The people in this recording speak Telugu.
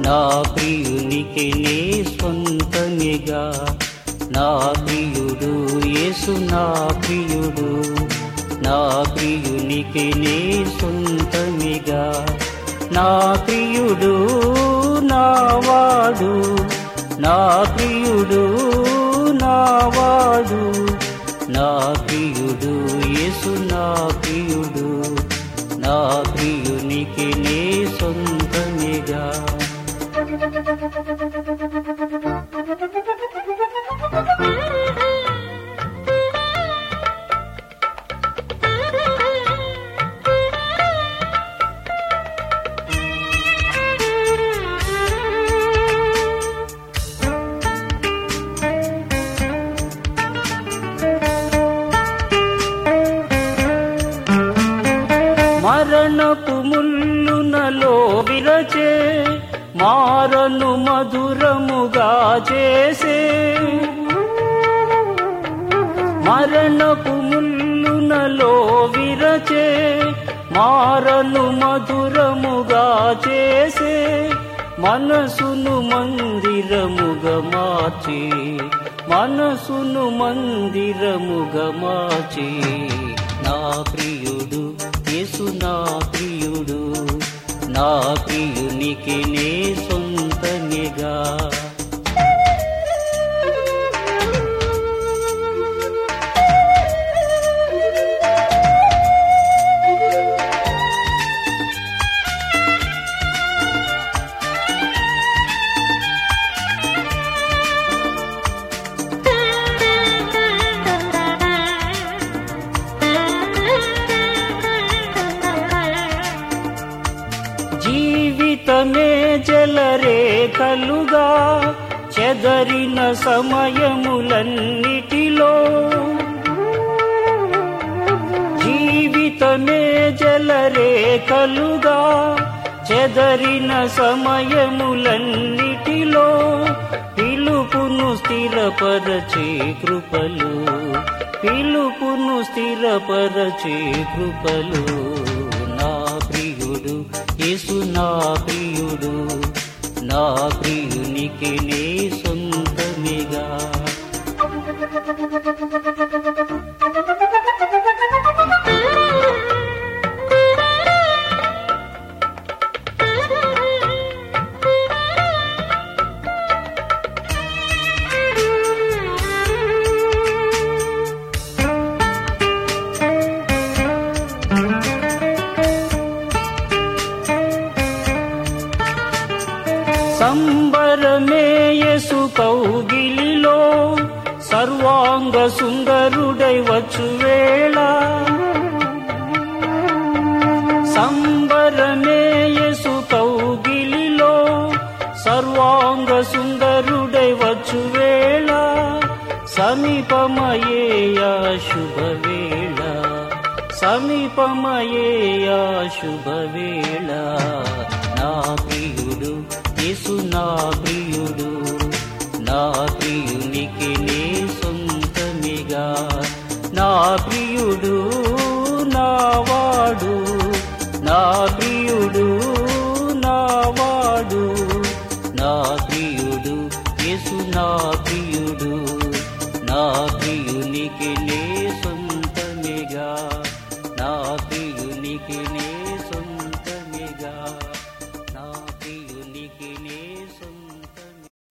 నా ప్రియునికి నే సొంతమిగా నా ప్రియుడు యేసు నా ప్రియుడు నా ప్రియునికి నే సొంతమిగా నా ప్రియుడు నావాడు నా ప్రియుడు నావాడు నా ప్రియుడు యేసు నా ప్రియుడు నా ప్రియునికి నే సొంతమిగా మరణపు ముల్లునలో విరచే మారను మధురముగా చేసే మరణపు ముల్లునలో విరచే మారను మధురముగా చేసే మనసును మందిరముగా మార్చి మనసును మందిరముగా మార్చి నా ప్రియుడు యేసు నా ప్రియుడు నా ప్రియునికి నే సొంతనిగా జీవితమే జలరేఖలుగా చెదరిన సమయములన్నిటిలో జీవితమే జలరేఖలుగా చెదరిన సమయములన్నిటిలో పిలుపును స్థిరపరచే కృపలు పిలుపును స్థిరపరచే కృపలు నా ప్రియుడు యేసు నా ప్రియుడు నా ప్రియునికి నే సొంతమిగా సంబరమే యసు కౌగిలిలో సర్వాంగ సుందరుడై వచ్చు వేళ సంబరమే యసు కౌగిలిలో సర్వాంగ సుందరుడై వచ్చు వేళ సమీపమయేయా శుభవేళ సమీపమయేయా శుభవేళ నా ప్రియుడు యేసు నా ప్రియుడు నా ప్రియునికి నే సొంతమిగా నా ప్రియ